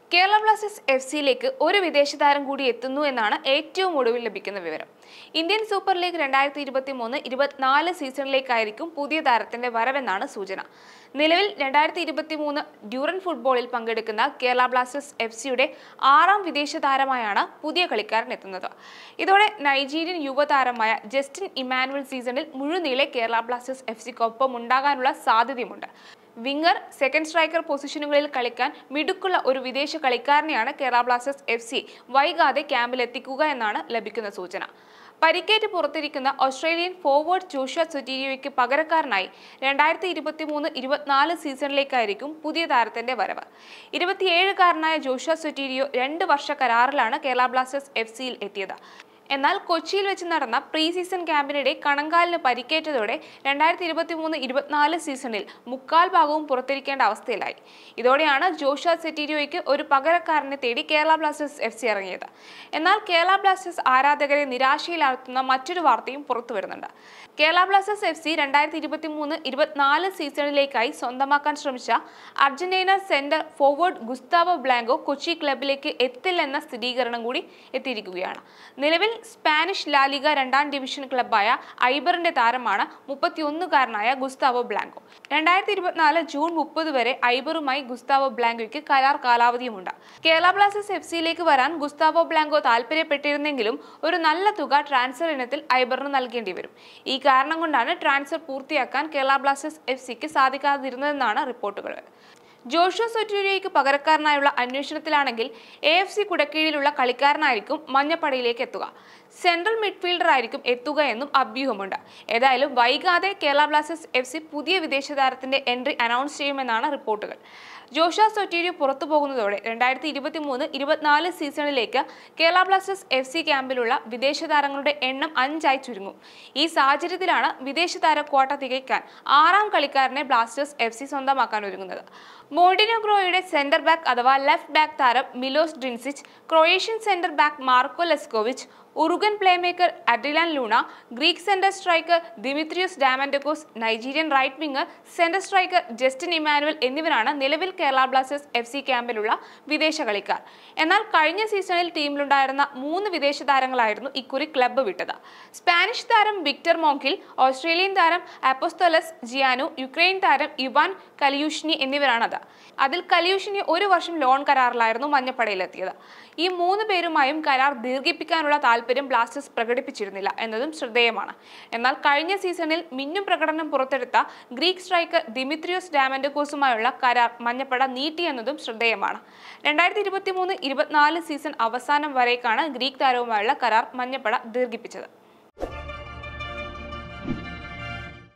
Kerala Blasters F സിയിലേക്ക് ഒരു വിദേശ താരം കൂടി എത്തുന്നു എന്നാണ് ഏറ്റവും ഒടുവിൽ ലഭിക്കുന്ന വിവരം ഇന്ത്യൻ സൂപ്പർ ലീഗ് രണ്ടായിരത്തി ഇരുപത്തി മൂന്ന് ഇരുപത്തിനാല് സീസണിലേക്കായിരിക്കും പുതിയ താരത്തിന്റെ വരവെന്നാണ് സൂചന നിലവിൽ രണ്ടായിരത്തി ഇരുപത്തി മൂന്ന് ഡ്യൂറൻ ഫുട്ബോളിൽ പങ്കെടുക്കുന്ന കേരള ബ്ലാസ്റ്റേഴ്സ് എഫ് സിയുടെ ആറാം വിദേശ താരമായാണ് പുതിയ കളിക്കാരൻ എത്തുന്നത് ഇതോടെ നൈജീരിയൻ യുവതാരമായ ജസ്റ്റിൻ ഇമാനുവൽ സീസണിൽ മുഴുനീളെ കേരള ബ്ലാസ്റ്റേഴ്സ് എഫ് സിക്കൊപ്പം ഉണ്ടാകാനുള്ള സാധ്യതയുമുണ്ട് വിങ്ങർ സെക്കൻഡ് സ്ട്രൈക്കർ പൊസിഷനുകളിൽ കളിക്കാൻ മിടുക്കുള്ള ഒരു വിദേശ കളിക്കാരനെയാണ് കേരള ബ്ലാസ്റ്റേഴ്സ് എഫ് സി വൈകാതെ ക്യാമ്പിലെത്തിക്കുക എന്നാണ് ലഭിക്കുന്ന സൂചന പരിക്കേറ്റ് പുറത്തിരിക്കുന്ന ഓസ്ട്രേലിയൻ ഫോർവേഡ് ജോഷ്വ സുറ്റീരിയോയ്ക്ക് പകരക്കാരനായി രണ്ടായിരത്തി ഇരുപത്തി മൂന്ന് ഇരുപത്തിനാല് സീസണിലേക്കായിരിക്കും പുതിയ താരത്തിന്റെ വരവ് ഇരുപത്തിയേഴുകാരനായ ജോഷ്വ സുറ്റീരിയോ രണ്ട് വർഷ കരാറിലാണ് കേരള ബ്ലാസ്റ്റേഴ്സ് എഫ് സിയിൽ എത്തിയത് എന്നാൽ കൊച്ചിയിൽ വെച്ച് നടന്ന പ്രീ സീസൺ ക്യാമ്പിനിടെ കണങ്കാലിന് പരിക്കേറ്റതോടെ രണ്ടായിരത്തി ഇരുപത്തി മൂന്ന് ഇരുപത്തിനാല് സീസണിൽ മുക്കാൽ ഭാഗവും പുറത്തിരിക്കേണ്ട അവസ്ഥയിലായി ഇതോടെയാണ് ജോഷ സെറ്റീരിയോയ്ക്ക് ഒരു പകരക്കാരനെ തേടി കേരള ബ്ലാസ്റ്റേഴ്സ് എഫ് സി ഇറങ്ങിയത് എന്നാൽ കേരള ബ്ലാസ്റ്റേഴ്സ് ആരാധകരെ നിരാശയിലാഴ്ത്തുന്ന മറ്റൊരു വാർത്തയും പുറത്തു വരുന്നുണ്ട് കേരള ബ്ലാസ്റ്റേഴ്സ് എഫ് സി രണ്ടായിരത്തി ഇരുപത്തി മൂന്ന് ഇരുപത്തിനാല് സീസണിലേക്കായി സ്വന്തമാക്കാൻ ശ്രമിച്ച Argentina centre forward Gustavo Blanco Kochi ക്ലബിലേക്ക് എത്തില്ലെന്ന സ്ഥിരീകരണം കൂടി എത്തിയിരിക്കുകയാണ് നിലവിൽ സ്പാനിഷ് ലാലിഗ രണ്ടാം ഡിവിഷൻ ക്ലബായ ഐബറിന്റെ താരമാണ് മുപ്പത്തിയൊന്നുകാരനായ ഗുസ്താവോ ബ്ലാങ്കോ രണ്ടായിരത്തി ഇരുപത്തിനാല് ജൂൺ മുപ്പത് വരെ ഐബറുമായി ഗുസ്താവോ ബ്ലാങ്കോയ്ക്ക് കരാർ കാലാവധിയുമുണ്ട് കേരള ബ്ലാസ്റ്റേഴ്സ് എഫ് സിയിലേക്ക് വരാൻ ഗുസ്താവോ ബ്ലാങ്കോ താല്പര്യപ്പെട്ടിരുന്നെങ്കിലും ഒരു നല്ല തുക ട്രാൻസ്ഫർ ഇനത്തിൽ ഐബറിന് നൽകേണ്ടി വരും ഈ കാരണം കൊണ്ടാണ് ട്രാൻസ്ഫർ പൂർത്തിയാക്കാൻ കേരള ബ്ലാസ്റ്റേഴ്സ് എഫ് സിക്ക് സാധിക്കാതിരുന്നതെന്നാണ് റിപ്പോർട്ടുകൾ ജോഷോ സൊറ്റൂരിയയ്ക്ക് പകരക്കാരനായുള്ള അന്വേഷണത്തിലാണെങ്കിൽ എ എഫ് സി കുടക്കീഴിലുള്ള കളിക്കാരനായിരിക്കും മഞ്ഞപ്പടയിലേക്ക് എത്തുക സെൻട്രൽ മിഡ്ഫീൽഡർ ആയിരിക്കും എത്തുക എന്നും അഭ്യൂഹമുണ്ട് ഏതായാലും വൈകാതെ കേരള ബ്ലാസ്റ്റേഴ്സ് എഫ് സി പുതിയ വിദേശ താരത്തിന്റെ എൻട്രി അനൗൺസ് ചെയ്യുമെന്നാണ് റിപ്പോർട്ടുകൾ ജോഷ സൊറ്റീരിയോ പുറത്തു പോകുന്നതോടെ രണ്ടായിരത്തി ഇരുപത്തി മൂന്ന് ഇരുപത്തിനാല് സീസണിലേക്ക് കേരള ബ്ലാസ്റ്റേഴ്സ് എഫ് സി ക്യാമ്പിലുള്ള വിദേശ താരങ്ങളുടെ എണ്ണം അഞ്ചായി ചുരുങ്ങും ഈ സാഹചര്യത്തിലാണ് വിദേശ താര ക്വാട്ട തികയ്ക്കാൻ ആറാം കളിക്കാരനെ ബ്ലാസ്റ്റേഴ്സ് എഫ് സി സ്വന്തമാക്കാൻ ഒരുങ്ങുന്നത് മോണ്ടിനോഗ്രോയുടെ സെന്റർ ബാക്ക് അഥവാ ലെഫ്റ്റ് ബാക്ക് താരം Milos Drincic Croatian centre back Marko Leskovic Uruguayan playmaker Adrian Luna Greek centre striker Dimitrios Diamantakos Nigerian right winger centre striker Justin Emmanuel എന്നിവരാണ് നിലവിൽ Kerala Blasters F C ക്യാമ്പിലുള്ള വിദേശ കളിക്കാർ എന്നാൽ കഴിഞ്ഞ സീസണിൽ ടീമിലുണ്ടായിരുന്ന മൂന്ന് വിദേശ താരങ്ങളായിരുന്നു ഇക്കുറി ക്ലബ്ബ് വിട്ടത് സ്പാനിഷ് താരം വിക്ടർ മോങ്കിൽ ഓസ്ട്രേലിയൻ താരം അപ്പോസ്തലസ് ജിയാനു യുക്രൈൻ താരം ഇവാൻ കലിയൂഷ്നി എന്നിവരാണത് അതിൽ കലിയൂഷിനി ഒരു വർഷം ലോൺ കരാറിലായിരുന്നു മഞ്ഞപ്പടയിലെത്തിയത് ഈ മൂന്ന് പേരുമായും കരാർ ദീർഘിപ്പിക്കാനുള്ള താല്പര്യം ബ്ലാസ്റ്റേഴ്സ് പ്രകടിപ്പിച്ചിരുന്നില്ല എന്നതും ശ്രദ്ധേയമാണ് എന്നാൽ കഴിഞ്ഞ സീസണിൽ മിന്നും പ്രകടനം പുറത്തെടുത്ത ഗ്രീക്ക് സ്ട്രൈക്കർ ദിമിത്രിയോസ് ഡാമൻഡക്കോസുമായുള്ള കരാർ മഞ്ഞപ്പട നീട്ടിയെന്നതും ശ്രദ്ധേയമാണ് രണ്ടായിരത്തി ഇരുപത്തി മൂന്ന് ഇരുപത്തിനാല് സീസൺ അവസാനം വരേക്കാണ് ഗ്രീക്ക് താരവുമായുള്ള കരാർ മഞ്ഞപ്പട ദീർഘിപ്പിച്ചത്